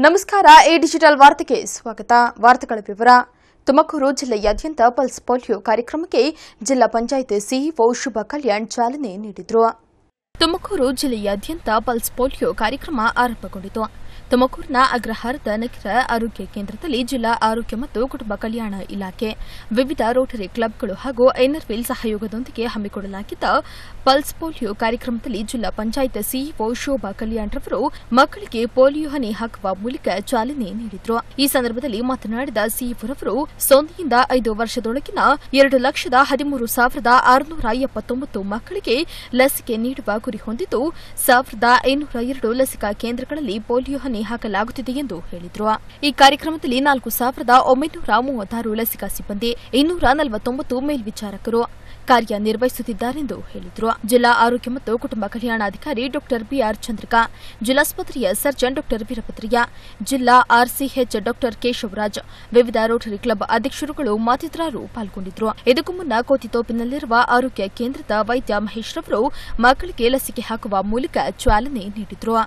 ನಮಸ್ಕಾರ A digital ವಾರ್ತೆಗೆ ಸ್ವಾಗತ ವಾರ್ತೆಗಳ ವಿವರ ತುಮಕೂರು ಜಿಲ್ಲೆಯಾದ್ಯಂತ ಪಲ್ಸ್ ಪೋಲಿಯೋ ಕಾರ್ಯಕ್ರಮಕ್ಕೆ ಜಿಲ್ಲಾ ಪಂಚಾಯತ್ ಸಿಇಒ ಶುಭ ಕಲ್ಯಾಣ್ ಚಾಲನೆ ನೀಡಿದರು ತುಮಕೂರು ಜಿಲ್ಲೆಯಾದ್ಯಂತ ಪಲ್ಸ್ ಪೋಲಿಯೋ ಕಾರ್ಯಕ್ರಮ ಆರಂಭಗೊಂಡಿತು ತುಮಕೂರಿನ ಅಗ್ರಹಾರದ ನಗರ ಆರೋಗ್ಯ ಕೇಂದ್ರದಲ್ಲಿ ಜಿಲ್ಲಾ ಆರೋಗ್ಯ ಮತ್ತು ಕುಟುಂಬ ಕಲ್ಯಾಣ ಇಲಾಖೆ ವಿವಿಧ ರೋಟರಿ ಕ್ಲಬ್ಗಳು ಹಾಗೂ ಎನ್ಆರ್ವಿಲ್ ಸಹಯೋಗದೊಂದಿಗೆ ಹಮ್ಮಿಕೊಳ್ಳಲಾಗಿದ್ದ ಪಲ್ಸ್ ಪೋಲಿಯೋ ಕಾರ್ಯಕ್ರಮದಲ್ಲಿ ಜಿಲ್ಲಾ ಪಂಚಾಯತ್ ಸಿಇಒ ಶೋಭಾ ಕಲ್ಯಾಣ್ ರವರು ಮಕ್ಕಳಿಗೆ ಪೋಲಿಯೋ ಹನಿ ಹಾಕುವ ಮೂಲಕ ಚಾಲನೆ ನೀಡಿದರು ಈ ಸಂದರ್ಭದಲ್ಲಿ ಮಾತನಾಡಿದ ಸಿಇಒರವರು ಸೊನ್ನೆಯಿಂದ ಐದು ವರ್ಷದೊಳಗಿನ ಎರಡು ಲಕ್ಷದ ಹದಿಮೂರು ಸಾವಿರದ ಆರುನೂರ ಎಪ್ಪತ್ತೊಂಬತ್ತು ಮಕ್ಕಳಿಗೆ ಲಸಿಕೆ ನೀಡುವ ಗುರಿ ಹೊಂದಿದ್ದು ಸಾವಿರದ ಐನೂರ ಎರಡು ಲಸಿಕಾ ಕೇಂದ್ರಗಳಲ್ಲಿ ಪೋಲಿಯೋ ಹನಿ ಹಾಕಲಾಗುತ್ತಿದೆ ಎಂದು ಹೇಳಿದರು ಈ ಕಾರ್ಯಕ್ರಮದಲ್ಲಿ ನಾಲ್ಕು ಸಾವಿರದ ಒಂಬೈನೂರ ಮೂವತ್ತಾರು ಲಸಿಕಾ ಸಿಬ್ಬಂದಿ ಇನ್ನೂರ ನಲವತ್ತೊಂಬತ್ತು ಮೇಲ್ವಿಚಾರಕರು ಕಾರ್ಯನಿರ್ವಹಿಸುತ್ತಿದ್ದಾರೆಂದು ಹೇಳಿದರು ಜಿಲ್ಲಾ ಆರೋಗ್ಯ ಮತ್ತು ಕುಟುಂಬ ಕಲ್ಯಾಣಾಧಿಕಾರಿ ಡಾ ಬಿಆರ್ ಚಂದ್ರಿಕಾ ಜಿಲ್ಲಾಸ್ಪತ್ರೆಯ ಸರ್ಜನ್ ಡಾ ವೀರಭದ್ರಯ್ಯ ಜಿಲ್ಲಾ ಆರ್ಸಿಎಚ್ ಡಾ ಕೇಶವರಾಜ್ ವಿವಿಧ ರೋಟರಿ ಕ್ಲಬ್ ಅಧ್ಯಕ್ಷರುಗಳು ಮತ್ತಿತರರು ಪಾಲ್ಗೊಂಡಿದ್ದರು ಇದಕ್ಕೂ ಮುನ್ನ ಕೋತಿತೋಪಿನಲ್ಲಿರುವ ಆರೋಗ್ಯ ಕೇಂದ್ರದ ವೈದ್ಯ ಮಹೇಶ್ ರವರು ಮಕ್ಕಳಿಗೆ ಲಸಿಕೆ ಹಾಕುವ ಮೂಲಕ ಚಾಲನೆ ನೀಡಿದರು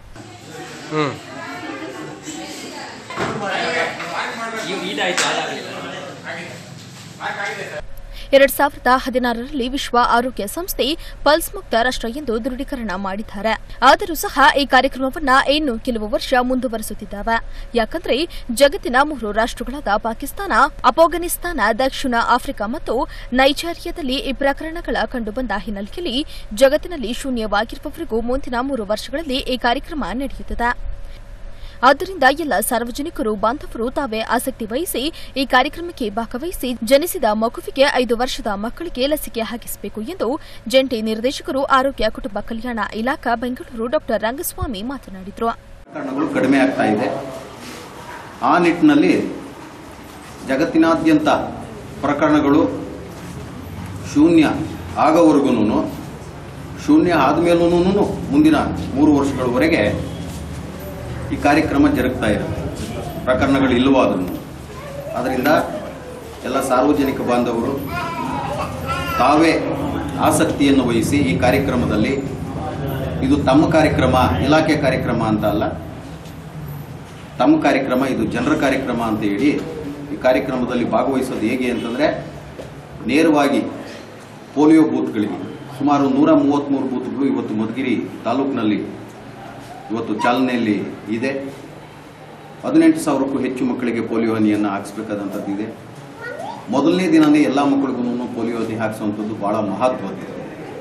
ಎರಡ್ ಸಾವಿರದ ಹದಿನಾರರಲ್ಲಿ ವಿಶ್ವ ಆರೋಗ್ಯ ಸಂಸ್ಥೆ ಪಲ್ಸ್ ಮುಕ್ತ ರಾಷ್ಟ್ರ ಎಂದು ದೃಢೀಕರಣ ಮಾಡಿದ್ದಾರೆ ಆದರೂ ಸಹ ಈ ಕಾರ್ಯಕ್ರಮವನ್ನ ಇನ್ನು ಕೆಲವು ವರ್ಷ ಮುಂದುವರೆಸುತ್ತಿದ್ದಾವೆ ಯಾಕಂದ್ರೆ ಜಗತ್ತಿನ ಮೂರು ರಾಷ್ಟ್ರಗಳಾದ ಪಾಕಿಸ್ತಾನ ಅಫ್ಘಾನಿಸ್ತಾನ ದಕ್ಷಿಣ ಆಫ್ರಿಕಾ ಮತ್ತು ನೈಜೀರಿಯಾದಲ್ಲಿ ಈ ಪ್ರಕರಣಗಳ ಕಂಡುಬಂದ ಹಿನ್ನೆಲೆಯಲ್ಲಿ ಜಗತ್ತಿನಲ್ಲಿ ಶೂನ್ಯವಾಗಿರುವವರೆಗೂ ಮುಂದಿನ ಮೂರು ವರ್ಷಗಳಲ್ಲಿ ಈ ಕಾರ್ಯಕ್ರಮ ನಡೆಯುತ್ತದೆ ಆದ್ದರಿಂದ ಎಲ್ಲ ಸಾರ್ವಜನಿಕರು ಬಾಂಧವರು ತಾವೇ ಆಸಕ್ತಿ ವಹಿಸಿ ಈ ಕಾರ್ಯಕ್ರಮಕ್ಕೆ ಭಾಗವಹಿಸಿ ಜನಿಸಿದ ಮಗುವಿಗೆ ಐದು ವರ್ಷದ ಮಕ್ಕಳಿಗೆ ಲಸಿಕೆ ಹಾಕಿಸಬೇಕು ಎಂದು ಜಂಟಿ ನಿರ್ದೇಶಕರು ಆರೋಗ್ಯ ಕುಟುಂಬ ಕಲ್ಯಾಣ ಇಲಾಖಾ ಬೆಂಗಳೂರು ಡಾ ರಂಗಸ್ವಾಮಿ ಮಾತನಾಡಿದರು ಪ್ರಕರಣಗಳು ಕಡಿಮೆ ಆಗ್ತಾ ಇದೆ ಆ ನಿಟ್ಟಿನಲ್ಲಿ ಜಗತ್ತಿನಾದ್ಯಂತ ಪ್ರಕರಣಗಳು ಶೂನ್ಯ ಆಗೋವರೆಗೂ ಶೂನ್ಯ ಆದಮೇಲೂ ಮುಂದಿನ ಮೂರು ವರ್ಷಗಳವರೆಗೆ ಈ ಕಾರ್ಯಕ್ರಮ ಜರುಗ್ತಾ ಇರುತ್ತೆ ಪ್ರಕರಣಗಳು ಇಲ್ಲವಾದ್ರೂ ಅದರಿಂದ ಎಲ್ಲ ಸಾರ್ವಜನಿಕ ಬಾಂಧವರು ತಾವೇ ಆಸಕ್ತಿಯನ್ನು ವಹಿಸಿ ಈ ಕಾರ್ಯಕ್ರಮದಲ್ಲಿ ಇದು ತಮ್ಮ ಕಾರ್ಯಕ್ರಮ ಇಲಾಖೆ ಕಾರ್ಯಕ್ರಮ ಅಂತ ಅಲ್ಲ ತಮ್ಮ ಕಾರ್ಯಕ್ರಮ ಇದು ಜನರ ಕಾರ್ಯಕ್ರಮ ಅಂತ ಹೇಳಿ ಈ ಕಾರ್ಯಕ್ರಮದಲ್ಲಿ ಭಾಗವಹಿಸೋದು ಹೇಗೆ ಅಂತಂದರೆ ನೇರವಾಗಿ ಪೋಲಿಯೋ ಬೂತ್ಗಳಿಗೆ ಸುಮಾರು ನೂರ ಮೂವತ್ತ್ಮೂರು ಬೂತ್ಗಳು ಇವತ್ತು ಮಧುಗಿರಿ ತಾಲೂಕಿನಲ್ಲಿ ಇವತ್ತು ಚಾಲನೆಯಲ್ಲಿ ಇದೆ ಹದಿನೆಂಟು ಸಾವಿರಕ್ಕೂ ಹೆಚ್ಚು ಮಕ್ಕಳಿಗೆ ಪೋಲಿಯೋ ಹನಿಯನ್ನು ಹಾಕಿಸ್ಬೇಕಾದಂಥದ್ದು ಇದೆ ಮೊದಲನೇ ದಿನನೇ ಎಲ್ಲ ಮಕ್ಕಳಿಗೂ ಪೋಲಿಯೋ ಹನಿ ಹಾಕಿಸುವಂಥದ್ದು ಭಾಳ ಮಹತ್ವದ್ದು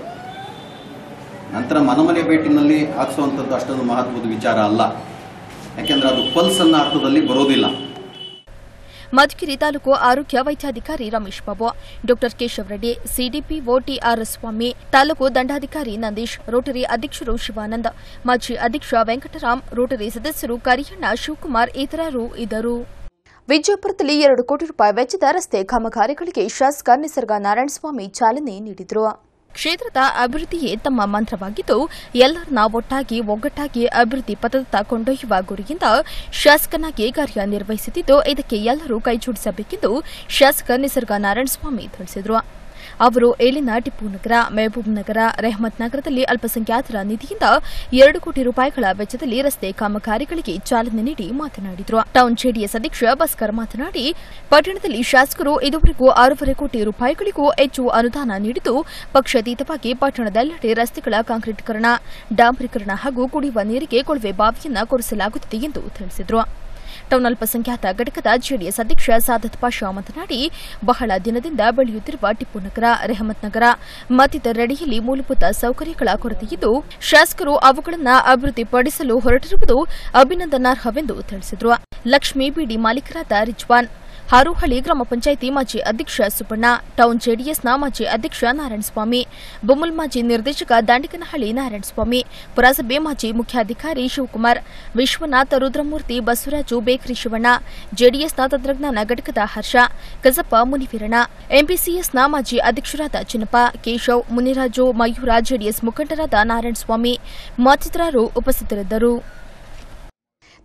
ನಂತರ ಮನಮನೆ ಭೇಟಿನಲ್ಲಿ ಹಾಕ್ಸುವಂಥದ್ದು ಅಷ್ಟೊಂದು ಮಹತ್ವದ ವಿಚಾರ ಅಲ್ಲ ಯಾಕೆಂದ್ರೆ ಅದು ಪಲ್ಸ್ ಅನ್ನ ಅರ್ಥದಲ್ಲಿ ಬರೋದಿಲ್ಲ ಮಧುಗಿರಿ ತಾಲೂಕು ಆರೋಗ್ಯ ವೈದ್ಯಾಧಿಕಾರಿ ರಮೇಶ್ ಬಾಬು ಡಾ ಕೇಶವರೆಡ್ಡಿ ಸಿಡಿಪಿಒ ಟಿಆರ್ ಸ್ವಾಮಿ ತಾಲೂಕು ದಂಡಾಧಿಕಾರಿ ನಂದೀಶ್ ರೋಟರಿ ಅಧ್ಯಕ್ಷರು ಶಿವಾನಂದ್ ಮಾಜಿ ಅಧ್ಯಕ್ಷ ವೆಂಕಟರಾಮ್ ರೋಟರಿ ಸದಸ್ಯರು ಕರಿಯಣ್ಣ ಶಿವಕುಮಾರ್ ಇತರರು ಇದ್ದರು ವಿಜಯಪುರದಲ್ಲಿ ಎರಡು ಕೋಟಿ ರೂಪಾಯಿ ವೆಚ್ಚದ ರಸ್ತೆ ಕಾಮಗಾರಿಗಳಿಗೆ ಶಾಸಕ ನಿಸರ್ಗ ನಾರಾಯಣಸ್ವಾಮಿ ಚಾಲನೆ ನೀಡಿದರು ಕ್ಷೇತ್ರದ ಅಭಿವೃದ್ಧಿಯೇ ತಮ್ಮ ಮಂತ್ರವಾಗಿದ್ದು ಎಲ್ಲರನ್ನ ಒಟ್ಟಾಗಿ ಒಗ್ಗಟ್ಟಾಗಿ ಅಭಿವೃದ್ಧಿ ಪಥದತ್ತ ಕೊಂಡೊಯ್ಯುವ ಗುರಿಯಿಂದ ಶಾಸಕನಾಗಿ ಕಾರ್ಯನಿರ್ವಹಿಸುತ್ತಿದ್ದು ಇದಕ್ಕೆ ಎಲ್ಲರೂ ಕೈಜೋಡಿಸಬೇಕೆಂದು ಶಾಸಕ ನಿಸರ್ಗ ನಾರಾಯಣಸ್ವಾಮಿ ತಿಳಿಸಿದರು ಅವರು ಏಲಿನ ಟಿಪ್ಪು ನಗರ ಮೆಹಬೂಬ್ ನಗರ ರೆಹಮತ್ ನಗರದಲ್ಲಿ ಅಲ್ಪಸಂಖ್ಯಾತರ ನಿಧಿಯಿಂದ ಎರಡು ಕೋಟಿ ರೂಪಾಯಿಗಳ ವೆಚ್ಚದಲ್ಲಿ ರಸ್ತೆ ಕಾಮಗಾರಿಗಳಿಗೆ ಚಾಲನೆ ನೀಡಿ ಮಾತನಾಡಿದರು ಟೌನ್ ಜೆಡಿಎಸ್ ಅಧ್ಯಕ್ಷ ಭಾಸ್ಕರ್ ಮಾತನಾಡಿ ಪಟ್ಟಣದಲ್ಲಿ ಶಾಸಕರು ಇದುವರೆಗೂ ಆರೂವರೆ ಕೋಟಿ ರೂಪಾಯಿಗಳಿಗೂ ಹೆಚ್ಚು ಅನುದಾನ ನೀಡಿದ್ದು ಪಕ್ಷಾತೀತವಾಗಿ ಪಟ್ಟಣದೆಲ್ಲೆಡೆ ರಸ್ತೆಗಳ ಕಾಂಕ್ರೀಟೀಕರಣ ಡಾಂಬರೀಕರಣ ಹಾಗೂ ಕುಡಿಯುವ ನೀರಿಗೆ ಕೊಳವೆ ಬಾವಿಯನ್ನ ಕೊರೆಸಲಾಗುತ್ತಿದೆ ಎಂದು ತಿಳಿಸಿದರು ಟೌನ್ ಅಲ್ಪಸಂಖ್ಯಾತ ಘಟಕದ ಜೆಡಿಎಸ್ ಅಧ್ಯಕ್ಷ ಸಾದತ್ ಪಾಷಾ ಮಾತನಾಡಿ ಬಹಳ ದಿನದಿಂದ ಬೆಳೆಯುತ್ತಿರುವ ಟಿಪ್ಪು ನಗರ ರೆಹಮತ್ ನಗರ ಮತ್ತಿತರೆಡೆಯಲ್ಲಿ ಮೂಲಭೂತ ಸೌಕರ್ಯಗಳ ಕೊರತೆಯಿದ್ದು ಶಾಸಕರು ಅವುಗಳನ್ನು ಅಭಿವೃದ್ಧಿಪಡಿಸಲು ಹೊರಟಿರುವುದು ಅಭಿನಂದನಾರ್ಹವೆಂದು ತಿಳಿಸಿದರು ಲಕ್ಷ್ಮೀ ಬಿಡಿ ಮಾಲೀಕರಾದ ರಿಜ್ವಾನ್ ಹಾರೋಹಳ್ಳಿ ಗ್ರಾಮ ಪಂಚಾಯಿತಿ ಮಾಜಿ ಅಧ್ಯಕ್ಷ ಸುಬ್ಬಣ್ಣ ಟೌನ್ ಜೆಡಿಎಸ್ನ ಮಾಜಿ ಅಧ್ಯಕ್ಷ ನಾರಾಯಣಸ್ವಾಮಿ ಬೊಮ್ಮಲ್ ಮಾಜಿ ನಿರ್ದೇಶಕ ದಾಂಡಿಕನಹಳ್ಳಿ ನಾರಾಯಣಸ್ವಾಮಿ ಪುರಸಭೆ ಮಾಜಿ ಮುಖ್ಯಾಧಿಕಾರಿ ಶಿವಕುಮಾರ್ ವಿಶ್ವನಾಥ್ ರುದ್ರಮೂರ್ತಿ ಬಸವರಾಜು ಬೇಕರಿ ಶಿವಣ್ಣ ಜೆಡಿಎಸ್ನ ತಂತ್ರಜ್ಞಾನ ಘಟಕದ ಹರ್ಷ ಕಸಪ್ಪ ಮುನಿವೀರಣ್ಣ ಎಂಪಿಸಿಎಸ್ನ ಮಾಜಿ ಅಧ್ಯಕ್ಷರಾದ ಚಿನ್ನಪ್ಪ ಕೇಶವ್ ಮುನಿರಾಜು ಮಯೂರ ಜೆಡಿಎಸ್ ಮುಖಂಡರಾದ ನಾರಾಯಣಸ್ವಾಮಿ ಮತ್ತಿತರರು ಉಪಸ್ಥಿತರಿದ್ದರು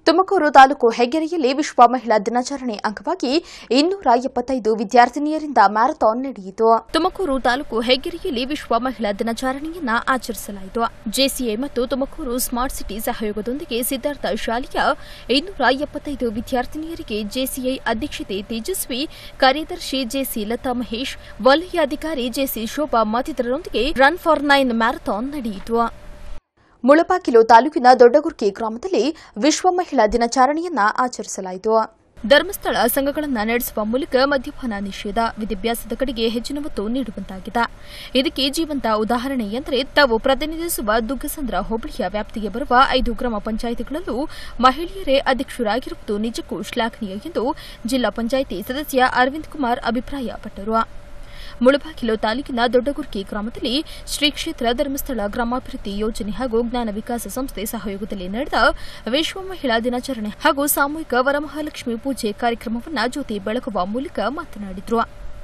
ತುಮಕೂರು ತಾಲೂಕು ಹೆಗ್ಗೆರೆಯಲ್ಲಿ ವಿಶ್ವ ಮಹಿಳಾ ದಿನಾಚರಣೆ ಅಂಗವಾಗಿ ಇನ್ನೂರ ಎಪ್ಪತ್ತೈದು ವಿದ್ಯಾರ್ಥಿನಿಯರಿಂದ ಮ್ಯಾರಥಾನ್ ನಡೆಯಿತು ತುಮಕೂರು ತಾಲೂಕು ಹೆಗ್ಗೆರೆಯಲ್ಲಿ ವಿಶ್ವ ಮಹಿಳಾ ದಿನಾಚರಣೆಯನ್ನ ಆಚರಿಸಲಾಯಿತು ಜೆಸಿಎ ಮತ್ತು ತುಮಕೂರು ಸ್ಮಾರ್ಟ್ ಸಿಟಿ ಸಹಯೋಗದೊಂದಿಗೆ ಸಿದ್ಧಾರ್ಥ ಶಾಲೆಯ ಇನ್ನೂರ ಎಪ್ಪತ್ತೈದು ವಿದ್ಯಾರ್ಥಿನಿಯರಿಗೆ ಜೆಸಿಐ ಅಧ್ಯಕ್ಷತೆ ತೇಜಸ್ವಿ ಕಾರ್ಯದರ್ಶಿ ಜೆಸಿ ಲತಾ ಮಹೇಶ್ ವಲಯ ಅಧಿಕಾರಿ ಜೆಸಿ ಶೋಭಾ ಮತ್ತಿತರರೊಂದಿಗೆ ರನ್ ಫಾರ್ ನೈನ್ ಮ್ಯಾರಥಾನ್ ನಡೆಯಿತು ಮುಳಬಾಗಿಲು ತಾಲೂಕಿನ ದೊಡ್ಡಗುರ್ಕಿ ಗ್ರಾಮದಲ್ಲಿ ವಿಶ್ವ ಮಹಿಳಾ ದಿನಾಚರಣೆಯನ್ನ ಆಚರಿಸಲಾಯಿತು ಧರ್ಮಸ್ಥಳ ಸಂಘಗಳನ್ನು ನಡೆಸುವ ಮೂಲಕ ಮದ್ಯಪಾನ ನಿಷೇಧ ವಿದ್ಯಾಭ್ಯಾಸದ ಕಡೆಗೆ ಹೆಚ್ಚಿನ ಒತ್ತು ನೀಡುವಂತಾಗಿದೆ ಇದಕ್ಕೆ ಜೀವಂತ ಉದಾಹರಣೆ ಎಂದರೆ ತಾವು ಪ್ರತಿನಿಧಿಸುವ ದುಗ್ಗಸಂದ್ರ ಹೋಬಳಿಯ ವ್ಯಾಪ್ತಿಗೆ ಬರುವ ಐದು ಗ್ರಾಮ ಪಂಚಾಯಿತಿಗಳಲ್ಲೂ ಮಹಿಳೆಯರೇ ಅಧ್ಯಕ್ಷರಾಗಿರುವುದು ನಿಜಕ್ಕೂ ಶ್ಲಾಘನೀಯ ಎಂದು ಜಿಲ್ಲಾ ಪಂಚಾಯಿತಿ ಸದಸ್ಯ ಅರವಿಂದ್ ಕುಮಾರ್ ಅಭಿಪ್ರಾಯಪಟ್ಟರು ಮುಳಬಾಗಿಲು ತಾಲೂಕಿನ ದೊಡ್ಡಗುರ್ಕಿ ಗ್ರಾಮದಲ್ಲಿ ಶ್ರೀ ಕ್ಷೇತ್ರ ಧರ್ಮಸ್ಥಳ ಗ್ರಾಮಾಭಿವೃದ್ಧಿ ಯೋಜನೆ ಹಾಗೂ ಜ್ಞಾನ ವಿಕಾಸ ಸಂಸ್ಥೆ ಸಹಯೋಗದಲ್ಲಿ ನಡೆದ ವಿಶ್ವ ಮಹಿಳಾ ದಿನಾಚರಣೆ ಹಾಗೂ ಸಾಮೂಹಿಕ ವರಮಹಾಲಕ್ಷ್ಮಿ ಪೂಜೆ ಕಾರ್ಯಕ್ರಮವನ್ನು ಜ್ಯೋತಿ ಬೆಳಗುವ ಮೂಲಕ ಮಾತನಾಡಿದರು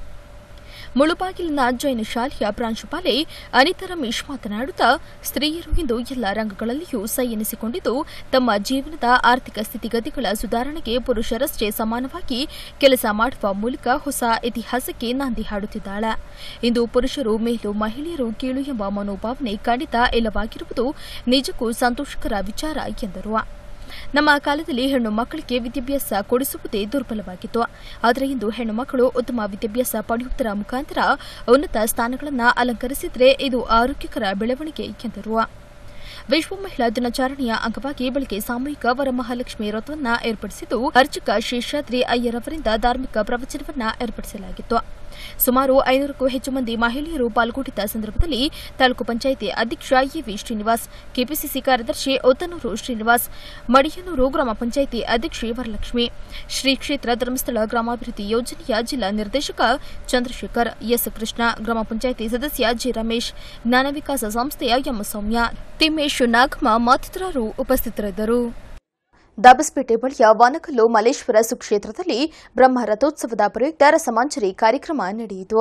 ಮುಳುಬಾಗಿಲಿನ ಜೈನ ಶಾಲೆಯ ಪ್ರಾಂಶುಪಾಲೆ ಅನಿತಾ ರಮೇಶ್ ಮಾತನಾಡುತ್ತಾ ಸ್ತ್ರೀಯರು ಇಂದು ಎಲ್ಲ ರಂಗಗಳಲ್ಲಿಯೂ ಸೈ ಎನಿಸಿಕೊಂಡಿದ್ದು ತಮ್ಮ ಜೀವನದ ಆರ್ಥಿಕ ಸ್ಥಿತಿಗತಿಗಳ ಸುಧಾರಣೆಗೆ ಪುರುಷರಷ್ಟೇ ಸಮಾನವಾಗಿ ಕೆಲಸ ಮಾಡುವ ಮೂಲಕ ಹೊಸ ಇತಿಹಾಸಕ್ಕೆ ನಾಂದಿ ಹಾಡುತ್ತಿದ್ದಾಳೆ ಇಂದು ಪುರುಷರು ಮೇಲು ಮಹಿಳೆಯರು ಕೀಳು ಎಂಬ ಮನೋಭಾವನೆ ಖಂಡಿತ ಇಲ್ಲವಾಗಿರುವುದು ನಿಜಕ್ಕೂ ಸಂತೋಷಕರ ವಿಚಾರ ಎಂದರು ನಮ್ಮ ಕಾಲದಲ್ಲಿ ಹೆಣ್ಣು ಮಕ್ಕಳಿಗೆ ವಿದ್ಯಾಭ್ಯಾಸ ಕೊಡಿಸುವುದೇ ದುರ್ಬಲವಾಗಿತ್ತು ಆದರೆ ಇಂದು ಹೆಣ್ಣು ಮಕ್ಕಳು ಉತ್ತಮ ವಿದ್ಯಾಭ್ಯಾಸ ಪಡೆಯುವುದರ ಮುಖಾಂತರ ಉನ್ನತ ಸ್ಥಾನಗಳನ್ನು ಅಲಂಕರಿಸಿದರೆ ಇದು ಆರೋಗ್ಯಕರ ಬೆಳವಣಿಗೆ ಎಂದರು ವಿಶ್ವ ಮಹಿಳಾ ದಿನಾಚರಣೆಯ ಅಂಗವಾಗಿ ಬೆಳಗ್ಗೆ ಸಾಮೂಹಿಕ ವರಮಹಾಲಕ್ಷ್ಮಿ ವ್ರತವನ್ನು ಏರ್ಪಡಿಸಿದ್ದು ಅರ್ಚಕ ಶೇಷಾದ್ರಿ ಅಯ್ಯರ್ ಅವರಿಂದ ಧಾರ್ಮಿಕ ಪ್ರವಚನವನ್ನ ಏರ್ಪಡಿಸಲಾಗಿತ್ತು ಸುಮಾರು ಐನೂರಕ್ಕೂ ಹೆಚ್ಚು ಮಂದಿ ಮಹಿಳೆಯರು ಪಾಲ್ಗೊಂಡಿದ್ದ ಸಂದರ್ಭದಲ್ಲಿ ತಾಲೂಕು ಪಂಚಾಯಿತಿ ಅಧ್ಯಕ್ಷ ಎವಿ ಶ್ರೀನಿವಾಸ್ ಕೆಪಿಸಿಸಿ ಕಾರ್ಯದರ್ಶಿ ಒತ್ತನೂರು ಶ್ರೀನಿವಾಸ್ ಮಡಿಯನೂರು ಗ್ರಾಮ ಪಂಚಾಯಿತಿ ಅಧ್ಯಕ್ಷೆ ವರಲಕ್ಷ್ಮಿ ಶ್ರೀ ಕ್ಷೇತ್ರ ಧರ್ಮಸ್ಥಳ ಗ್ರಾಮಾಭಿವೃದ್ಧಿ ಯೋಜನೆಯ ಜಿಲ್ಲಾ ನಿರ್ದೇಶಕ ಚಂದ್ರಶೇಖರ್ ಎಸ್ ಕೃಷ್ಣ ಗ್ರಾಮ ಪಂಚಾಯಿತಿ ಸದಸ್ಯ ಜಿ ರಮೇಶ್ ಜ್ಞಾನ ವಿಕಾಸ ಸಂಸ್ಥೆಯ ಎಂ ಸೌಮ್ಯ ತಿಮ್ಮೇಶ್ ನಾಗಮ್ಮ ಮತ್ತಿತರರು ಉಪಸ್ಥಿತರಿದ್ದರು ದಾಬಸ್ಪೇಟೆ ಬಳಿಯ ವಾನಕಲ್ಲು ಮಲ್ಲೇಶ್ವರ ಸುಕ್ಷೇತ್ರದಲ್ಲಿ ಬ್ರಹ್ಮ ರಥೋತ್ಸವದ ಪ್ರಯುಕ್ತ ರಸಮಾಂಜರಿ ಕಾರ್ಯಕ್ರಮ ನಡೆಯಿತು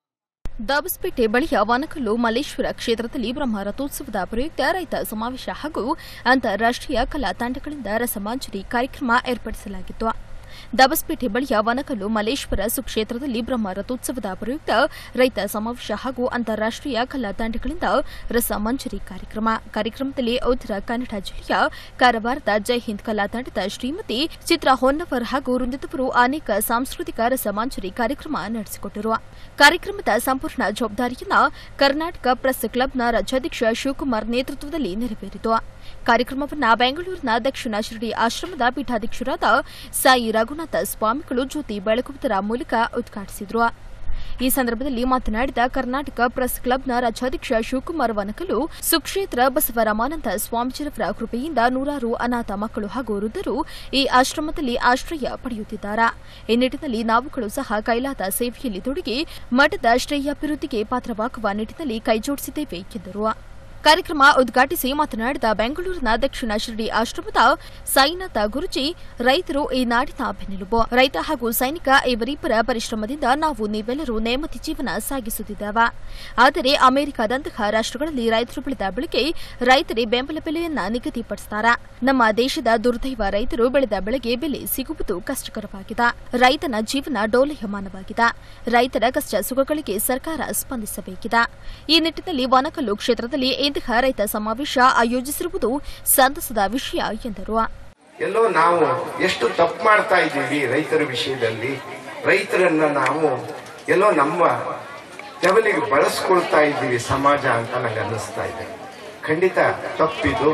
ದಾಬಸ್ಪೇಟೆ ಬಳಿಯ ವಾನಕಲ್ಲು ಮಲ್ಲೇಶ್ವರ ಕ್ಷೇತ್ರದಲ್ಲಿ ಬ್ರಹ್ಮ ರಥೋತ್ಸವದ ಪ್ರಯುಕ್ತ ರೈತ ಸಮಾವೇಶ ಹಾಗೂ ಅಂತಾರಾಷ್ಟೀಯ ಕಲಾ ತಂಡಗಳಿಂದ ರಸಮಾಂಜರಿ ಕಾರ್ಯಕ್ರಮ ಏರ್ಪಡಿಸಲಾಗಿತ್ತು ದಬಸ್ಪೇಟೆ ಬಳಿಯ ವನಕಲ್ಲು ಮಲ್ಲೇಶ್ವರ ಸುಕ್ಷೇತ್ರದಲ್ಲಿ ಬ್ರಹ್ಮ ರಥೋತ್ಸವದ ಪ್ರಯುಕ್ತ ರೈತ ಸಮಾವೇಶ ಹಾಗೂ ಅಂತಾರಾಷ್ಟೀಯ ಕಲಾ ತಂಡಗಳಿಂದ ರಸ ಮಂಜರಿ ಕಾರ್ಯಕ್ರಮ ಕಾರ್ಯಕ್ರಮದಲ್ಲಿ ಉತ್ತರ ಕನ್ನಡ ಜಿಲ್ಲೆಯ ಕಾರವಾರದ ಜೈ ಹಿಂದ್ ಕಲಾ ತಂಡದ ಶ್ರೀಮತಿ ಚಿತ್ರಾ ಹೊನ್ನವರ್ ಹಾಗೂ ವೃಂದದವರು ಅನೇಕ ಸಾಂಸ್ಕೃತಿಕ ರಸಮಾಂಜರಿ ಕಾರ್ಯಕ್ರಮ ನಡೆಸಿಕೊಟ್ಟರು ಕಾರ್ಯಕ್ರಮದ ಸಂಪೂರ್ಣ ಜವಾಬ್ದಾರಿಯನ್ನ ಕರ್ನಾಟಕ ಪ್ರೆಸ್ ಕ್ಲಬ್ನ ರಾಜ್ಯಾಧ್ಯಕ್ಷ ಶಿವಕುಮಾರ್ ನೇತೃತ್ವದಲ್ಲಿ ನೆರವೇರಿತು ಕಾರ್ಯಕ್ರಮವನ್ನು ಬೆಂಗಳೂರಿನ ದಕ್ಷಿಣ ಶಿರಡಿ ಆಶ್ರಮದ ಪೀಠಾಧ್ಯಕ್ಷರಾದ ಸಾಯಿ ರಘುನಾಥ ಸ್ವಾಮಿಗಳು ಜ್ಯೋತಿ ಬೆಳಗುವುದರ ಮೂಲಕ ಉದ್ಘಾಟಿಸಿದರು ಈ ಸಂದರ್ಭದಲ್ಲಿ ಮಾತನಾಡಿದ ಕರ್ನಾಟಕ ಪ್ರೆಸ್ ಕ್ಲಬ್ನ ರಾಜ್ಯಾಧ್ಯಕ್ಷ ಶಿವಕುಮಾರ್ ವನಕಲು ಸುಕ್ಷೇತ್ರ ಬಸವರಾಮಾನಂದ ಸ್ವಾಮೀಜಿರವರ ಕೃಪೆಯಿಂದ ನೂರಾರು ಅನಾಥ ಮಕ್ಕಳು ಹಾಗೂ ವೃದ್ಧರು ಈ ಆಶ್ರಮದಲ್ಲಿ ಆಶ್ರಯ ಪಡೆಯುತ್ತಿದ್ದಾರೆ ಈ ನಿಟ್ಟಿನಲ್ಲಿ ನಾವುಗಳು ಸಹ ಕೈಲಾದ ಸೇವೆಯಲ್ಲಿ ತೊಡಗಿ ಮಠದ ಶ್ರೇಯಾಭಿವೃದ್ಧಿಗೆ ಪಾತ್ರವಾಗುವ ನಿಟ್ಟಿನಲ್ಲಿ ಕೈಜೋಡಿಸಿದ್ದೇವೆ ಎಂದರು ಕಾರ್ಯಕ್ರಮ ಉದ್ಘಾಟಿಸಿ ಮಾತನಾಡಿದ ಬೆಂಗಳೂರಿನ ದಕ್ಷಿಣ ಶಿರಡಿ ಆಶ್ರಮದ ಸಾಯಿನಾಥ ಗುರುಜಿ ರೈತರು ಈ ನಾಡಿನ ಬೆನ್ನೆಲುಬು ರೈತ ಹಾಗೂ ಸೈನಿಕ ಇವರಿಬ್ಬರ ಪರಿಶ್ರಮದಿಂದ ನಾವು ನೀವೆಲ್ಲರೂ ನೇಮತಿ ಜೀವನ ಸಾಗಿಸುತ್ತಿದ್ದೇವೆ ಆದರೆ ಅಮೆರಿಕದಂತಹ ರಾಷ್ಟ್ರಗಳಲ್ಲಿ ರೈತರು ಬೆಳೆದ ಬೆಳೆಗೆ ರೈತರೇ ಬೆಂಬಲ ಬೆಲೆಯನ್ನ ನಿಗದಿಪಡಿಸುತ್ತಾರೆ ನಮ್ಮ ದೇಶದ ದುರ್ದೈವ ರೈತರು ಬೆಳೆದ ಬೆಳೆಗೆ ಬೆಲೆ ಸಿಗುವುದು ಕಷ್ಟಕರವಾಗಿದೆ ರೈತನ ಜೀವನ ಡೋಲಯಮಾನವಾಗಿದೆ ರೈತರ ಕಷ್ಟ ಸುಖಗಳಿಗೆ ಸರ್ಕಾರ ಸ್ಪಂದಿಸಬೇಕಿದೆ ಈ ನಿಟ್ಟಿನಲ್ಲಿ ವನಕಲ್ಲು ಕ್ಷೇತ್ರದಲ್ಲಿ ಇಂತಹ ರೈತ ಸಮಾವೇಶ ಆಯೋಜಿಸಿರುವುದು ಸಂತಸದ ವಿಷಯ ಎಂದರು ಎಲ್ಲೋ ನಾವು ಎಷ್ಟು ತಪ್ಪು ಮಾಡ್ತಾ ಇದ್ದೀವಿ ರೈತರ ವಿಷಯದಲ್ಲಿ ರೈತರನ್ನ ನಾವು ಎಲ್ಲೋ ನಮ್ಮ ಲೆವೆಲಿಗೆ ಬಳಸ್ಕೊಳ್ತಾ ಇದ್ದೀವಿ ಸಮಾಜ ಅಂತ ನಂಗೆ ಅನ್ನಿಸ್ತಾ ಇದೆ ಖಂಡಿತ ತಪ್ಪಿದು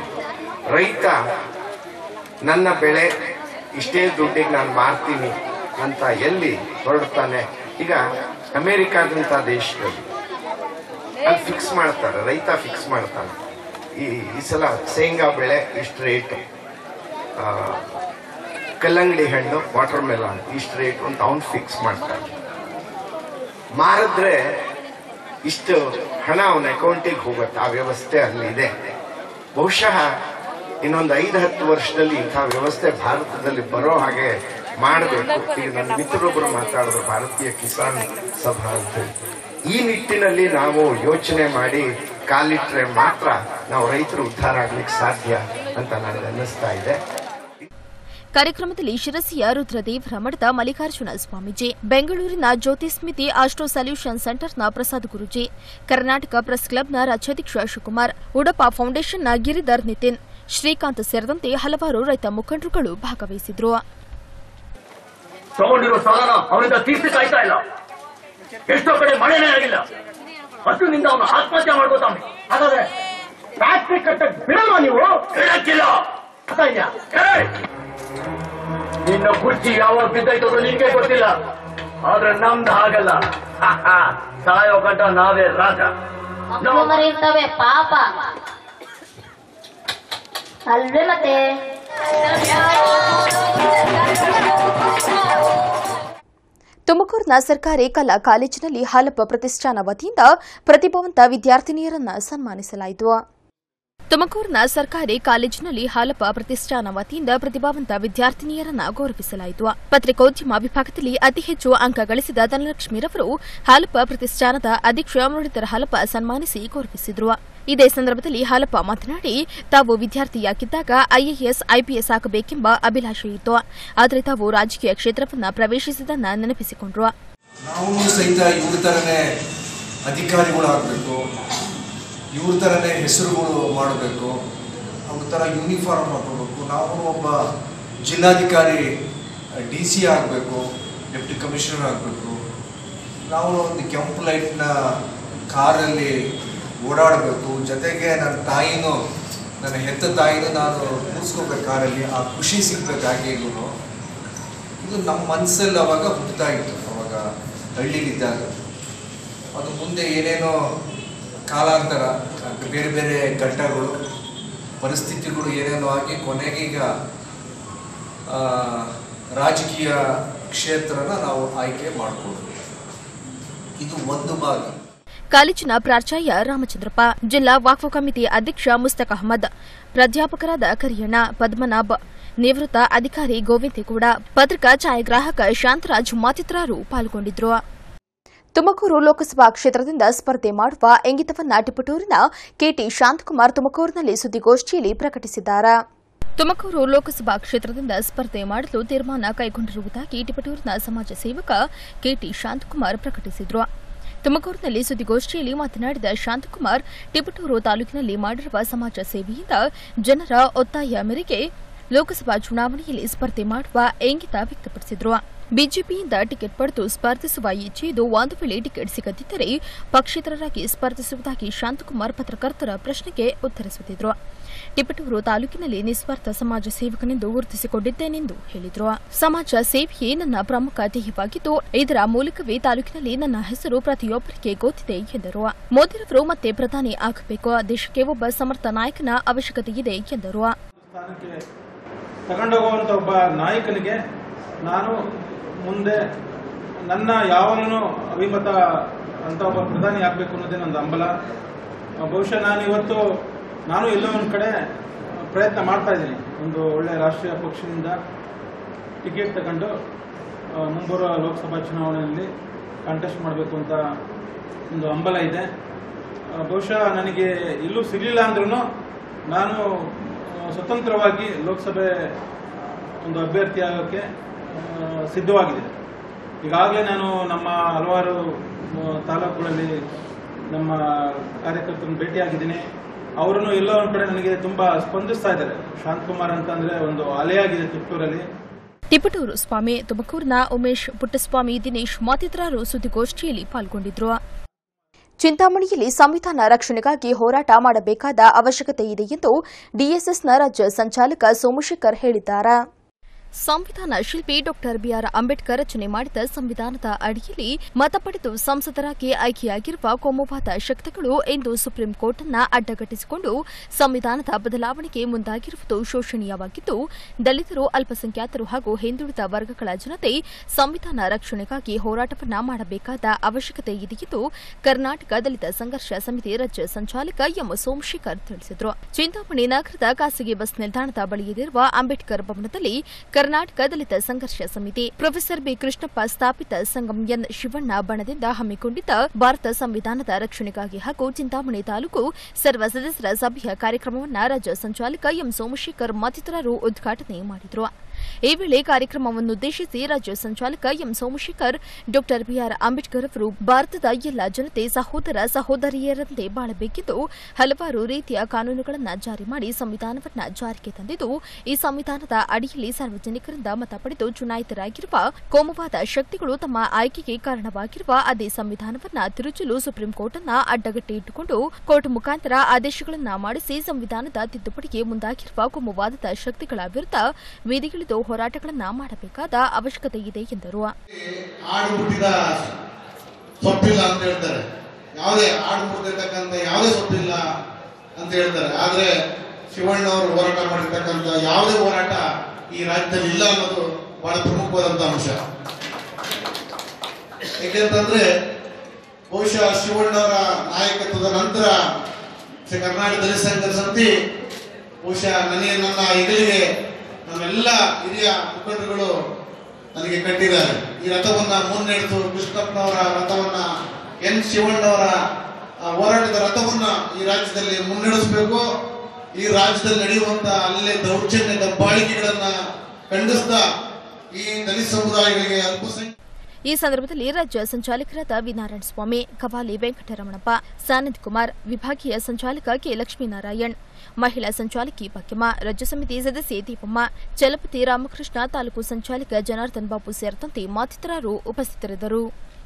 ರೈತ ನನ್ನ ಬೆಳೆ ಇಷ್ಟೇ ದುಡ್ಡಿಗೆ ನಾನು ಮಾರ್ತೀನಿ ಅಂತ ಎಲ್ಲಿ ಹೊರಡ್ತಾನೆ ಈಗ ಅಮೆರಿಕಾದಂತ ದೇಶದಲ್ಲಿ ಅಲ್ಲಿ ಫಿಕ್ಸ್ ಮಾಡ್ತಾರೆ ರೈತ ಫಿಕ್ಸ್ ಮಾಡ್ತಾನೆ ಈ ಈ ಸಲ ಶೇಂಗಾ ಬೆಳೆ ಇಷ್ಟು ರೇಟ್ ಕಲ್ಲಂಗಡಿ ಹಣ್ಣು ವಾಟರ್ ಮೆಲಾನ್ ಇಷ್ಟು ರೇಟ್ ಅಂತ ಅವ್ನು ಫಿಕ್ಸ್ ಮಾಡ್ತಾನೆ ಮಾರಿದ್ರೆ ಇಷ್ಟು ಹಣ ಅವನ ಅಕೌಂಟಿಗೆ ಹೋಗುತ್ತೆ ಆ ವ್ಯವಸ್ಥೆ ಅಲ್ಲಿ ಇದೆ ಬಹುಶಃ ಇನ್ನೊಂದು ಐದು ಹತ್ತು ವರ್ಷದಲ್ಲಿ ಇಂಥ ವ್ಯವಸ್ಥೆ ಭಾರತದಲ್ಲಿ ಬರೋ ಹಾಗೆ ಮಾಡಬೇಕು ಈಗ ನನ್ನ ಮಿತ್ರರೊಬ್ಬರು ಮಾತಾಡಿದ್ರು ಭಾರತೀಯ ಕಿಸಾನ್ ಸಭಾ ಅಂತ ಈ ನಿಟ್ಟಿನಲ್ಲಿ ನಾವು ಯೋಚನೆ ಮಾಡಿ ಕಾಲಿಟ್ರೆ ಮಾತ್ರ ನಾವು ರೈತರು ಉದ್ಧಾರ ಆಗ್ಲಿಕ್ಕೆ ಸಾಧ್ಯ ಅಂತ ನನಗೆ ಅನ್ನಿಸ್ತಾ ಇದೆ ಕಾರ್ಯಕ್ರಮದಲ್ಲಿ ಶಿರಸಿಯ ರುದ್ರದೇವರ ಮಠದ ಮಲ್ಲಿಕಾರ್ಜುನ ಸ್ವಾಮೀಜಿ ಬೆಂಗಳೂರಿನ ಜ್ಯೋತಿ ಸ್ಮಿತಿ ಆಸ್ಟ್ರೋ ಸೊಲ್ಯೂಷನ್ ಸೆಂಟರ್ನ ಪ್ರಸಾದ್ ಗುರುಜಿ ಕರ್ನಾಟಕ ಪ್ರೆಸ್ ಕ್ಲಬ್ನ ರಾಜ್ಯಾಧ್ಯಕ್ಷ ಶಿವಕುಮಾರ್ ಉಡಪ ಫೌಂಡೇಶನ್ನ ಗಿರಿಧರ್ ನಿತಿನ್ ಶ್ರೀಕಾಂತ್ ಸೇರಿದಂತೆ ಹಲವಾರು ರೈತ ಮುಖಂಡರುಗಳು ಭಾಗವಹಿಸಿದ್ರು ತಗೊಂಡಿರೋ ಸಾಲನ ಅವನಿಂದ ತೀರ್ಸಕ್ ಆಯ್ತಾ ಇಲ್ಲ ಎಷ್ಟೋ ಕಡೆ ಮಳೆನೇ ಆಗಿಲ್ಲ ಹಸುವಿನಿಂದ ಅವನು ಆತ್ಮಹತ್ಯೆ ಮಾಡ್ಕೋತಾನೆ ಹಾಗಾದ್ರೆ ಫ್ಯಾಕ್ಟ್ರಿ ಕಟ್ಟಕ್ ಬಿಡಲ್ವಾ ನೀವು ಬಿಡಕ್ಕಿಲ್ಲ ಅರ್ಥ ಇದ್ಯಾ? ಏಯ್! ನಿನ್ನ ಕುರ್ಚಿ ಯಾವಾಗ ಬಿದ್ದೈತೋ ನಿನ್ಗೆ ಗೊತ್ತಿಲ್ಲ ಆದ್ರೆ ನಮ್ದು ಹಾಗಲ್ಲ ಹ, ಹ. ಸಾಯೋ ಗಂಟ ನಾವೇ ರಾಜ ಮಕ್ಕಳು ಮರಿ ಇರ್ತವೆ ಪಾಪ ಅಲ್ವೇ ಮತ್ತೆ ತುಮಕೂರಿನ ಸರ್ಕಾರಿ ಕಲಾ ಕಾಲೇಜಿನಲ್ಲಿ ಹಾಲಪ್ಪ ಪ್ರತಿಷ್ಠಾನ ವತಿಯಿಂದ ಪ್ರತಿಭಾವಂತ ವಿದ್ಯಾರ್ಥಿನಿಯರನ್ನ ಸನ್ಮಾನಿಸಲಾಯಿತು ತುಮಕೂರಿನ ಸರ್ಕಾರಿ ಕಾಲೇಜಿನಲ್ಲಿ ಹಾಲಪ್ಪ ಪ್ರತಿಷ್ಠಾನ ವತಿಯಿಂದ ಪ್ರತಿಭಾವಂತ ವಿದ್ಯಾರ್ಥಿನಿಯರನ್ನ ಗೌರವಿಸಲಾಯಿತು ಪತ್ರಿಕೋದ್ಯಮ ವಿಭಾಗದಲ್ಲಿ ಅತಿ ಹೆಚ್ಚು ಅಂಕ ಗಳಿಸಿದ ಧನಲಕ್ಷ್ಮಿರವರು ಹಾಲಪ್ಪ ಪ್ರತಿಷ್ಠಾನದ ಅಧ್ಯಕ್ಷ ಮುರಳೀಧರ ಹಾಲಪ್ಪ ಸನ್ಮಾನಿಸಿ ಗೌರವಿಸಿದರು ಇದೇ ಸಂದರ್ಭದಲ್ಲಿ ಹಾಲಪ್ಪ ಮಾತನಾಡಿ ತಾವು ವಿದ್ಯಾರ್ಥಿಯಾಗಿದ್ದಾಗ ಐಎಎಸ್ ಐಪಿಎಸ್ ಆಗಬೇಕೆಂಬ ಅಭಿಲಾಷೆ ಇತ್ತು ಆದರೆ ತಾವು ರಾಜಕೀಯ ಕ್ಷೇತ್ರವನ್ನ ಪ್ರವೇಶಿಸಿದ್ದನ್ನ ನೆನಪಿಸಿಕೊಂಡ್ರು ನಾವು ಸಹಿತ ಇವ್ರ ಥರನೇ ಅಧಿಕಾರಿಗಳಾಗಬೇಕು ಇವ್ರ ಥರನೇ ಹೆಸರುಗಳು ಮಾಡಬೇಕು ಅವ್ರ ಥರ ಯೂನಿಫಾರ್ಮ್ ಹಾಕೋಬೇಕು ನಾವು ಒಬ್ಬ ಜಿಲ್ಲಾಧಿಕಾರಿ ಡಿ ಸಿ ಆಗಬೇಕು ಡೆಪ್ಟಿ ಕಮಿಷನರ್ ಆಗಬೇಕು ನಾವು ಒಂದು ಕೆಂಪು ಲೈಟ್ನ ಕಾರಲ್ಲಿ ಓಡಾಡಬೇಕು ಜೊತೆಗೆ ನನ್ನ ತಾಯಿನೂ ನನ್ನ ಹೆತ್ತ ತಾಯಿನೂ ನಾನು ಕೂರಿಸ್ಕೋಬೇಕು ಕಾರಲ್ಲಿ ಆ ಖುಷಿ ಸಿಗ್ಬೇಕಾಗಿಗೂ ಇದು ನಮ್ಮ ಮನಸ್ಸಲ್ಲಿ ಅವಾಗ ಹುಟ್ಟುತ್ತಾ ಇತ್ತು ಅವಾಗ ಹಳ್ಳಿಲಿದ್ದಾಗ ಅದು ಮುಂದೆ ಏನೇನೋ ಕಾಲಾಂತರ ಬೇರೆ ಬೇರೆ ಘಟ್ಟಗಳು ಪರಿಸ್ಥಿತಿಗಳು ಏನೇನೋ ಆಗಿ ಕೊನೆಗೆ ಈಗ ಆ, ರಾಜಕೀಯ ಕ್ಷೇತ್ರನ ನಾವು ಆಯ್ಕೆ ಮಾಡಿಕೊಂಡ್ವಿ ಇದು ಒಂದು ಭಾಗ ಕಾಲೇಜಿನ ಪ್ರಾಚಾರ್ಯ ರಾಮಚಂದ್ರಪ್ಪ ಜಿಲ್ಲಾ ವಾಕ್ಫ್ ಕಮಿಟಿ ಅಧ್ಯಕ್ಷ ಮುಸ್ತಕ್ ಅಹಮದ್ ಪ್ರಾಧ್ಯಾಪಕರಾದ ಕರಿಯಣ್ಣ ಪದ್ಮನಾಭ್ ನಿವೃತ್ತ ಅಧಿಕಾರಿ ಗೋವಿಂದೇಗೌಡ ಪತ್ರಿಕಾ ಛಾಯಾಗ್ರಾಹಕ ಶಾಂತರಾಜ್ ಮತ್ತಿತರರು ಪಾಲ್ಗೊಂಡಿದ್ರು ತುಮಕೂರು ಲೋಕಸಭಾ ಕ್ಷೇತ್ರದಿಂದ ಸ್ಪರ್ಧೆ ಮಾಡುವ ಇಂಗಿತವನ್ನ ಟಿಪಟೂರಿನ ಕೆಟಿ ಶಾಂತಕುಮಾರ್ ತುಮಕೂರಿನಲ್ಲಿ ಸುದ್ದಿಗೋಷ್ಠಿಯಲ್ಲಿ ಪ್ರಕಟಿಸಿದ್ದಾರೆ ತುಮಕೂರು ಲೋಕಸಭಾ ಕ್ಷೇತ್ರದಿಂದ ಸ್ಪರ್ಧೆ ಮಾಡಲು ತೀರ್ಮಾನ ಕೈಗೊಂಡಿರುವುದಾಗಿ ಟಿಪಟೂರಿನ ಸಮಾಜ ಸೇವಕ ಕೆಟಿ ಶಾಂತಕುಮಾರ್ ಪ್ರಕಟಿಸಿದರು ತುಮಕೂರಿನಲ್ಲಿ ಸುದ್ದಿಗೋಷ್ಠಿಯಲ್ಲಿ ಮಾತನಾಡಿದ ಶಾಂತಕುಮಾರ್ ಟಿಪಟೂರು ತಾಲೂಕಿನಲ್ಲಿ ಮಾಡಿರುವ ಸಮಾಜ ಸೇವೆಯಿಂದ ಜನರ ಒತ್ತಾಯ ಮೇರೆಗೆ ಲೋಕಸಭಾ ಚುನಾವಣೆಯಲ್ಲಿ ಸ್ಪರ್ಧೆ ಮಾಡುವ ಇಂಗಿತ ವ್ಯಕ್ತಪಡಿಸಿದರು ಬಿಜೆಪಿಯಿಂದ ಟಿಕೆಟ್ ಪಡೆದು ಸ್ಪರ್ಧಿಸುವ ಇಚ್ಛೆ ಇದು ಒಂದು ವೇಳೆ ಟಿಕೆಟ್ ಸಿಗದಿದ್ದರೆ ಪಕ್ಷೇತರರಾಗಿ ಸ್ಪರ್ಧಿಸುವುದಾಗಿ ಶಾಂತಕುಮಾರ್ ಪತ್ರಕರ್ತರ ಪ್ರಶ್ನೆಗೆ ಉತ್ತರಿಸುತ್ತಿದ್ದರು ಟಿಪಟೂರು ತಾಲೂಕಿನಲ್ಲಿ ನಿಸ್ವಾರ್ಥ ಸಮಾಜ ಸೇವಕನೆಂದು ಗುರುತಿಸಿಕೊಂಡಿದ್ದೇನೆಂದು ಹೇಳಿದರು ಸಮಾಜ ಸೇವೆಯೇ ನನ್ನ ಪ್ರಮುಖ ಧ್ಯೇಯವಾಗಿದ್ದು ಇದರ ಮೂಲಕವೇ ತಾಲೂಕಿನಲ್ಲಿ ನನ್ನ ಹೆಸರು ಪ್ರತಿಯೊಬ್ಬರಿಗೆ ಗೊತ್ತಿದೆ ಎಂದರು ಮೋದಿರವರು ಮತ್ತೆ ಪ್ರಧಾನಿ ಆಗಬೇಕು ದೇಶಕ್ಕೆ ಒಬ್ಬ ಸಮರ್ಥ ನಾಯಕನ ಅವಶ್ಯಕತೆ ಇದೆ ಎಂದರು ಸ್ಥಾನಕ್ಕೆ ತಗೊಂಡೋಗುವಂಥ ಒಬ್ಬ ನಾಯಕನಿಗೆ ನಾನು ಮುಂದೆ ನನ್ನ ಯಾವಾಗಲೂ ಅಭಿಮತ ಅಂತ ಒಬ್ಬ ಪ್ರಧಾನಿ ಆಗಬೇಕು ಅನ್ನೋದೇ ನನ್ನ ಹಂಬಲ ಆ, ಬಹುಶಃ ನಾನು ಇವತ್ತು ನಾನು ಎಲ್ಲೋ ಒಂದು ಕಡೆ ಪ್ರಯತ್ನ ಮಾಡ್ತಾ ಇದ್ದೀನಿ ಒಂದು ಒಳ್ಳೆಯ ರಾಷ್ಟ್ರೀಯ ಪಕ್ಷದಿಂದ ಟಿಕೆಟ್ ತಗೊಂಡು ಆ, ಮುಂಬರುವ ಲೋಕಸಭಾ ಚುನಾವಣೆಯಲ್ಲಿ ಕಾಂಟೆಸ್ಟ್ ಮಾಡಬೇಕು ಅಂತ ಒಂದು ಹಂಬಲ ಇದೆ ಆ, ಬಹುಶಃ ನನಗೆ ಎಲ್ಲೂ ಸಿಗಲಿಲ್ಲ ಅಂದ್ರೂ ನಾನು ಆ, ಸ್ವತಂತ್ರವಾಗಿ ಲೋಕಸಭೆ ಒಂದು ಅಭ್ಯರ್ಥಿ ಆಗೋಕ್ಕೆ ಆ, ಸಿದ್ಧವಾಗಿದೆ ಈಗಾಗಲೇ ನಾನು ನಮ್ಮ ಹಲವಾರು ಆ, ತಾಲೂಕುಗಳಲ್ಲಿ ನಮ್ಮ ಕಾರ್ಯಕರ್ತರನ್ನು ಭೇಟಿಯಾಗಿದ್ದೀನಿ ಅವರನ್ನು ಎಲ್ಲೋ ಒಂದು ಕಡೆ ನನಗೆ ತುಂಬಾ ಸ್ಪಂದಿಸ್ತಾ ಇದ್ದಾರೆ ಶಾಂತಕುಮಾರ್ ಅಂತ ಅಂದ್ರೆ ಒಂದು ಅಲೆಯಾಗಿದೆ ತಿಪ್ಪೂರಲ್ಲಿ ತಿಪಟೂರು ಸ್ವಾಮಿ ತುಮಕೂರಿನ ಉಮೇಶ್ ಪುಟ್ಟಸ್ವಾಮಿ ದಿನೇಶ್ ಮತ್ತಿತರರು ಸುದ್ದಿಗೋಷ್ಠಿಯಲ್ಲಿ ಪಾಲ್ಗೊಂಡಿದ್ರು ಚಿಂತಾಮಣಿಯಲ್ಲಿ ಸಂವಿಧಾನ ರಕ್ಷಣೆಗಾಗಿ ಹೋರಾಟ ಮಾಡಬೇಕಾದ ಅವಶ್ಯಕತೆ ಇದೆ ಎಂದು ಡಿಎಸ್ಎಸ್ನ ರಾಜ್ಯ ಸಂಚಾಲಕ ಸೋಮಶೇಖರ್ ಹೇಳಿದ್ದಾರೆ ಸಂವಿಧಾನ ಶಿಲ್ಪಿ ಡಾಕ್ಟರ್ ಬಿಆರ್ ಅಂಬೇಡ್ಕರ್ ರಚನೆ ಮಾಡಿದ ಸಂವಿಧಾನದ ಅಡಿಯಲ್ಲಿ ಮತ ಪಡೆದು ಸಂಸದರಾಗಿ ಆಯ್ಕೆಯಾಗಿರುವ ಕೋಮುವಾದ ಶಕ್ತಿಗಳು ಇಂದು ಸುಪ್ರೀಂ ಕೋರ್ಟ್ ಅನ್ನ ಅಡ್ಡಗಟ್ಟಿಸಿಕೊಂಡು ಸಂವಿಧಾನದ ಬದಲಾವಣೆಗೆ ಮುಂದಾಗಿರುವುದು ಶೋಷಣೀಯವಾಗಿದ್ದು ದಲಿತರು ಅಲ್ಪಸಂಖ್ಯಾತರು ಹಾಗೂ ಹಿಂದುಳಿದ ವರ್ಗಗಳ ಜನತೆ ಸಂವಿಧಾನ ರಕ್ಷಣೆಗಾಗಿ ಹೋರಾಟವನ್ನ ಮಾಡಬೇಕಾದ ಅವಶ್ಯಕತೆ ಇದೆ ಎಂದು ಕರ್ನಾಟಕ ದಲಿತ ಸಂಘರ್ಷ ಸಮಿತಿ ರಾಜ್ಯ ಸಂಚಾಲಕ ಎಂ ಸೋಮಶೇಖರ್ ತಿಳಿಸಿದರು ಚಿಂತಾಮಣಿ ನಗರದ ಖಾಸಗಿ ಬಸ್ ನಿಲ್ದಾಣದ ಬಳಿಯಿರುವ ಅಂಬೇಡ್ಕರ್ ಭವನದಲ್ಲಿ ಕರ್ನಾಟಕ ದಲಿತ ಸಂಘರ್ಷ ಸಮಿತಿ ಪ್ರೊಫೆಸರ್ ಬಿ ಕೃಷ್ಣಪ್ಪ ಸ್ಥಾಪಿತ ಸಂಗಮ್ ಎನ್ ಶಿವಣ್ಣ ಬಣದಿಂದ ಹಮ್ಮಿಕೊಂಡಿದ್ದ ಭಾರತ ಸಂವಿಧಾನದ ರಕ್ಷಣೆಗಾಗಿ ಹಾಗೂ ಚಿಂತಾಮಣಿ ತಾಲೂಕು ಸರ್ವ ಸದಸ್ಯರ ಸಭೆಯ ಕಾರ್ಯಕ್ರಮವನ್ನು ರಾಜ್ಯ ಸಂಚಾಲಕ ಎಂ ಸೋಮಶೇಖರ್ ಮತ್ತಿತರರು ಉದ್ಘಾಟನೆ ಮಾಡಿದರು ಈ ವೇಳೆ ಕಾರ್ಯಕ್ರಮವನ್ನುದ್ದೇಶಿಸಿ ರಾಜ್ಯ ಸಂಚಾಲಕ M Somashekar doctor BR Ambedkar ಅವರು ಭಾರತದ ಎಲ್ಲ ಜನತೆ ಸಹೋದರ ಸಹೋದರಿಯರಂತೆ ಬಾಳಬೇಕಿದ್ದು ಹಲವಾರು ರೀತಿಯ ಕಾನೂನುಗಳನ್ನು ಜಾರಿ ಮಾಡಿ ಸಂವಿಧಾನವನ್ನ ಜಾರಿಗೆ ತಂದಿದ್ದು ಈ ಸಂವಿಧಾನದ ಅಡಿಯಲ್ಲಿ ಸಾರ್ವಜನಿಕರಿಂದ ಮತ ಪಡೆದು ಚುನಾಯಿತರಾಗಿರುವ ಕೋಮುವಾದ ಶಕ್ತಿಗಳು ತಮ್ಮ ಆಯ್ಕೆಗೆ ಕಾರಣವಾಗಿರುವ ಅದೇ ಸಂವಿಧಾನವನ್ನ ತಿರುಚಲು ಸುಪ್ರೀಂ ಕೋರ್ಟ್ ಅನ್ನ ಅಡ್ಡಗಟ್ಟಿ ಇಟ್ಟುಕೊಂಡು ಕೋರ್ಟ್ ಮುಖಾಂತರ ಆದೇಶಗಳನ್ನ ಮಾಡಿಸಿ ಸಂವಿಧಾನದ ತಿದ್ದುಪಡಿಗೆ ಮುಂದಾಗಿರುವ ಕೋಮುವಾದದ ಶಕ್ತಿಗಳ ವಿರುದ್ಧ ಬೀದಿಗಿಳಿದು ಹೋರಾಟಗಳನ್ನ ಮಾಡಬೇಕಾದ ಅವಶ್ಯಕತೆ ಇದೆ ಎಂದರು ಆಡು ಹುಟ್ಟಿದ ಸೊಪ್ಪಿಲ್ಲ ಅಂತ ಹೇಳ್ತಾರೆ ಯಾವುದೇ ಆಡು ಮುಟ್ಟಿರ್ತಕ್ಕಂಥ ಯಾವುದೇ ಸೊಪ್ಪಿಲ್ಲ ಅಂತ ಹೇಳ್ತಾರೆ ಆದ್ರೆ ಶಿವಣ್ಣ ಅವರು ಹೋರಾಟ ಮಾಡಿರ್ತಕ್ಕಂಥ ಯಾವುದೇ ಹೋರಾಟ ಈ ರಾಜ್ಯದಲ್ಲಿ ಇಲ್ಲ ಅನ್ನೋದು ಬಹಳ ಪ್ರಮುಖವಾದಂತ ಅಂಶ ಯಾಕೆಂತಂದ್ರೆ ಬಹುಶಃ ಶಿವಣ್ಣವರ ನಾಯಕತ್ವದ ನಂತರ ಶ್ರೀ ಕರ್ನಾಟಕ ದಲಿತ ಸಂಘದ ಸಮಿತಿ ಬಹುಶಃ ನನಗೆ ನನ್ನ ಹೆಗಲಿಗೆ ನಮ್ಮೆಲ್ಲ ಹಿರಿಯ ಮುಖಂಡರುಗಳು ನನಗೆ ಕಟ್ಟಿದ್ದಾರೆ ಈ ರಥವನ್ನ ಮುನ್ನಡೆದು ಕೃಷ್ಣಪ್ಪನವರ ರಥವನ್ನ ಎನ್ ಶಿವಣ್ಣವರ ಆ, ಹೋರಾಟದ ರಥವನ್ನ ಈ ರಾಜ್ಯದಲ್ಲಿ ಮುನ್ನಡೆಸಬೇಕು ಈ ರಾಜ್ಯದಲ್ಲಿ ನಡೆಯುವಂತ ಅಲ್ಲೇ ದೌರ್ಜನ್ಯ ದಬ್ಬಾಳಿಕೆಗಳನ್ನ ಖಂಡಿಸ್ತಾ ಈ ದಲಿತ ಸಮುದಾಯಗಳಿಗೆ ಅಲ್ಪಸಂಖ್ಯಾತ ಈ ಸಂದರ್ಭದಲ್ಲಿ ರಾಜ್ಯ ಸಂಚಾಲಕರಾದ ವಿನಾರಾಯಣ ಸ್ವಾಮಿ ಕವಾಲಿ ವೆಂಕಟರಮಣಪ್ಪ ಸಾನಂದ್ ಕುಮಾರ್ ವಿಭಾಗೀಯ ಸಂಚಾಲಕ ಕೆ ಲಕ್ಷ್ಮೀನಾರಾಯಣ್ ಮಹಿಳಾ ಸಂಚಾಲಕಿ ಭಾಗ್ಯಮ್ಮ ರಾಜ್ಯ ಸಮಿತಿ ಸದಸ್ಯೆ ದೀಪಮ್ಮ ಚಲಪತಿ ರಾಮಕೃಷ್ಣ ತಾಲೂಕು ಸಂಚಾಲಕ ಜನಾರ್ದನ್ ಬಾಬು ಸೇರಿದಂತೆ ಮತ್ತಿತರರು ಉಪಸ್ಥಿತರಿದ್ದರು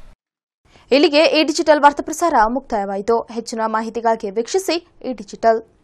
ಇಲ್ಲಿಗೆ ಈ ಡಿಜಿಟಲ್ ವಾರ್ತಾ ಪ್ರಸಾರ ಮುಕ್ತಾಯವಾಯಿತು ಹೆಚ್ಚಿನ ಮಾಹಿತಿಗಾಗಿ ವೀಕ್ಷಿಸಿ ಈ ಡಿಜಿಟಲ್